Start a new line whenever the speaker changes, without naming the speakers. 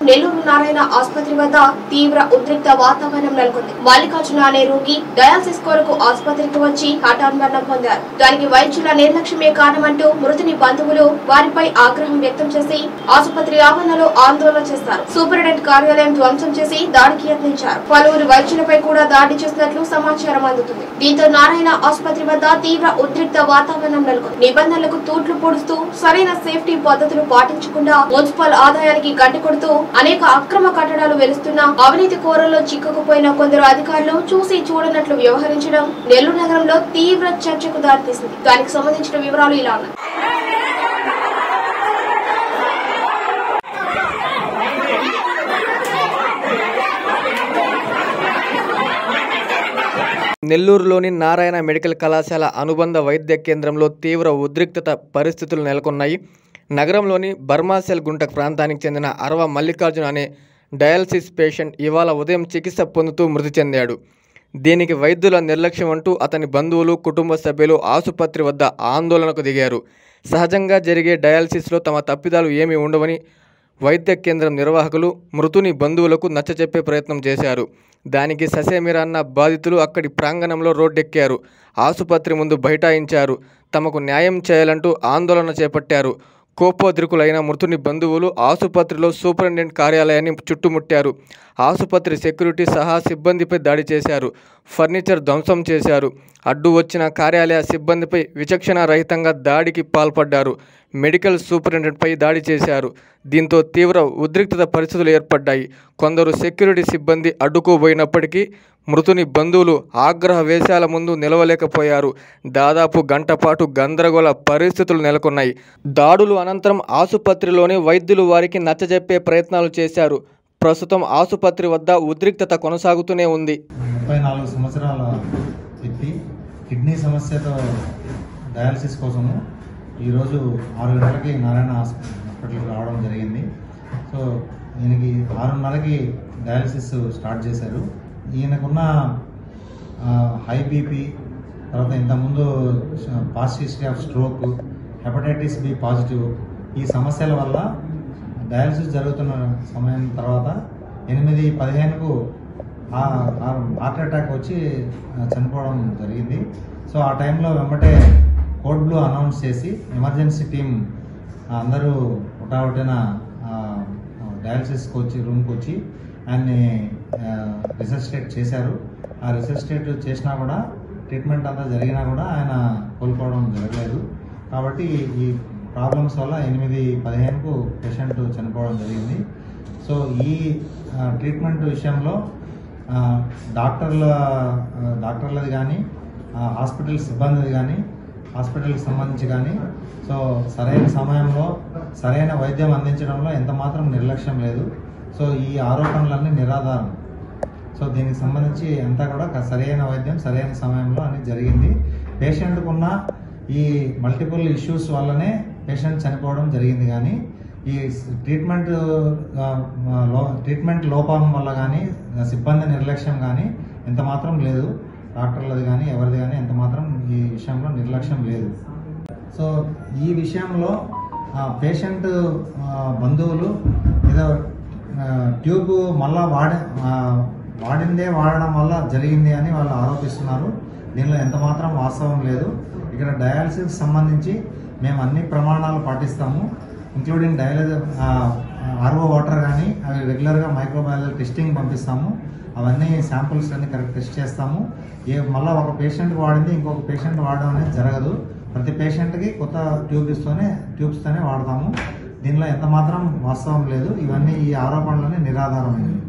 నెల్లూరు నారాయణ ఆసుపత్రి వద్ద తీవ్ర ఉద్రిక్త వాతావరణం నెలకొంది మల్లికార్జున అనే రోగి డయాలసిస్ కొరకు ఆసుపత్రికి వచ్చి హఠాన్ మరణం పొందారు దానికి వైద్యుల నిర్లక్ష్యమే కారణమంటూ మృతుని బంధువులు వారిపై ఆగ్రహం వ్యక్తం చేసి ఆసుపత్రి ఆవరణలో ఆందోళన చేస్తారు సూపరింటెండెంట్ కార్యాలయం ధ్వంసం చేసి దాడికి యత్నించారు పలువురు వైద్యులపై కూడా దాడి చేసినట్లు సమాచారం అందుతుంది దీంతో నారాయణ ఆసుపత్రి వద్ద తీవ్ర ఉద్రిక్త వాతావరణం నెలకొంది నిబంధనలకు తూట్లు పొడుస్తూ సరైన సేఫ్టీ పద్ధతులు పాటించకుండా మున్సిపల్ ఆదాయానికి గండి కొడుతూ అనేక అక్రమ కట్టడాలు వెలుస్తున్న అవినీతి కోరల్లో చిక్కుకుపోయిన కొందరు అధికారులు చూసి చూడనట్లు వ్యవహరించడం నెల్లూరు నగరంలో తీవ్ర చర్చకు దారితీసింది దానికి సంబంధించిన వివరాలు ఇలా ఉన్నాయి
నెల్లూరులోని నారాయణ మెడికల్ కళాశాల అనుబంధ వైద్య కేంద్రంలో తీవ్ర ఉద్రిక్తత పరిస్థితులు నెలకొన్నాయి నగరంలోని బర్మాసెల్ గుంట ప్రాంతానికి చెందిన అరవ మల్లికార్జున అనే డయాలసిస్ పేషెంట్ ఇవాళ ఉదయం చికిత్స పొందుతూ మృతి చెందాడు దీనికి వైద్యుల నిర్లక్ష్యం అంటూ అతని బంధువులు కుటుంబ సభ్యులు ఆసుపత్రి వద్ద ఆందోళనకు దిగారు సహజంగా జరిగే డయాలసిస్లో తమ తప్పిదాలు ఏమీ ఉండవని వైద్య కేంద్రం నిర్వాహకులు మృతుని బంధువులకు నచ్చచెప్పే ప్రయత్నం చేశారు దానికి ససేమిరాన్న బాధితులు అక్కడి ప్రాంగణంలో రోడ్డెక్కారు ఆసుపత్రి ముందు బైఠాయించారు తమకు న్యాయం చేయాలంటూ ఆందోళన చేపట్టారు కోపోద్రికులైన మృతుని బంధువులు ఆసుపత్రిలో సూపరింటెండెంట్ కార్యాలయాన్ని చుట్టుముట్టారు ఆసుపత్రి సెక్యూరిటీ సహా సిబ్బందిపై దాడి చేశారు ఫర్నిచర్ ధ్వంసం చేశారు అడ్డు వచ్చిన కార్యాలయ సిబ్బందిపై విచక్షణ రహితంగా దాడికి పాల్పడ్డారు మెడికల్ సూపరింటెండెంట్పై దాడి చేశారు దీంతో తీవ్ర ఉద్రిక్తత పరిస్థితులు ఏర్పడ్డాయి కొందరు సెక్యూరిటీ సిబ్బంది అడ్డుకోబోయినప్పటికీ మృతుని బంధువులు ఆగ్రహ వేశాల ముందు నిలవలేకపోయారు దాదాపు గంట పాటు గందరగోళ పరిస్థితులు నెలకొన్నాయి దాడులు అనంతరం ఆసుపత్రిలోని వైద్యులు వారికి నచ్చజెప్పే ప్రయత్నాలు చేశారు ప్రస్తుతం ఆసుపత్రి వద్ద ఉద్రిక్తత కొనసాగుతూనే ఉంది
ముప్పై నాలుగు సంవత్సరాల వ్యక్తి కిడ్నీ సమస్యతో డయాలసిస్ కోసము ఈరోజు ఆరు గంటలకి నారాయణ హాస్పిటల్కి రావడం జరిగింది సో ఈయనకి ఆరున్నరకి డయాలసిస్ స్టార్ట్ చేశారు ఈయనకున్న హై బీపీ తర్వాత ఇంతకుముందు past history of stroke hepatitis B positive ఈ సమస్యల వల్ల డయాలసిస్ జరుగుతున్న సమయం తర్వాత ఎనిమిది పదిహేనుకు హార్ట్ అటాక్ వచ్చి ఆ, చనిపోవడం జరిగింది సో ఆ టైంలో వెంబటే కోడ్ బ్లూ అనౌన్స్ చేసి ఎమర్జెన్సీ టీం అందరూ ఒకటొకటిన డయాలసిస్కి వచ్చి రూమ్కి వచ్చి ఆయన్ని రిసెస్టేట్ చేశారు ఆ రిసెస్టేట్ చేసినా కూడా ట్రీట్మెంట్ అంతా జరిగినా కూడా ఆయన కోలుకోవడం జరగలేదు కాబట్టి ఈ ప్రాబ్లమ్స్ వల్ల ఎనిమిది పదిహేనుకు పేషెంట్ చనిపోవడం జరిగింది సో ఈ ఆ, ట్రీట్మెంట్ విషయంలో ఆ, డాక్టర్ల ఆ, డాక్టర్లది కానీ ఆ, హాస్పిటల్ సిబ్బందిది కానీ హాస్పిటల్కి సంబంధించి కానీ సో సరైన సమయంలో సరైన వైద్యం అందించడంలో ఎంత మాత్రం నిర్లక్ష్యం లేదు సో ఈ ఆరోపణలన్నీ నిరాధారం సో దీనికి సంబంధించి అంతా కూడా క- సరైన వైద్యం సరైన సమయంలో అని జరిగింది పేషెంట్కు ఉన్న ఈ మల్టిపుల్ ఇష్యూస్ వల్లనే పేషెంట్ చనిపోవడం జరిగింది కానీ ఈ స్- ట్రీట్మెంట్ ఆ, లో ట్రీట్మెంట్ లోపం వల్ల కానీ సిబ్బంది నిర్లక్ష్యం కానీ ఎంత మాత్రం లేదు డాక్టర్లది కానీ ఎవరిది కానీ ఎంత మాత్రం ఈ విషయంలో నిర్లక్ష్యం లేదు సో ఈ విషయంలో పేషెంట్ బంధువులు ఏదో ఆ, ట్యూబ్ మళ్ళా వాడ ఆ, వాడిందే వాడడం వల్ల జరిగింది అని వాళ్ళు ఆరోపిస్తున్నారు దీనిలో ఎంత మాత్రం వాస్తవం లేదు ఇక్కడ డయాలసిస్ సంబంధించి మేము అన్ని ప్రమాణాలు పాటిస్తాము ఇంక్లూడింగ్ డయాలసిస్ ఆర్ఓ వాటర్ కానీ అవి రెగ్యులర్గా మైక్రోబయాలజీ టెస్టింగ్ పంపిస్తాము అవన్నీ శాంపుల్స్ అన్ని కరెక్ట్ టెస్ట్ చేస్తాము ఏ మళ్ళీ ఒక పేషెంట్ వాడింది ఇంకొక పేషెంట్ వాడడం అనేది జరగదు ప్రతి పేషెంట్కి కొత్త ట్యూబ్స్తోనే ట్యూబ్స్తోనే వాడతాము దీనిలో ఎంత మాత్రం వాస్తవం లేదు ఇవన్నీ ఈ ఆరోపణలన్నీ నిరాధారమైనవి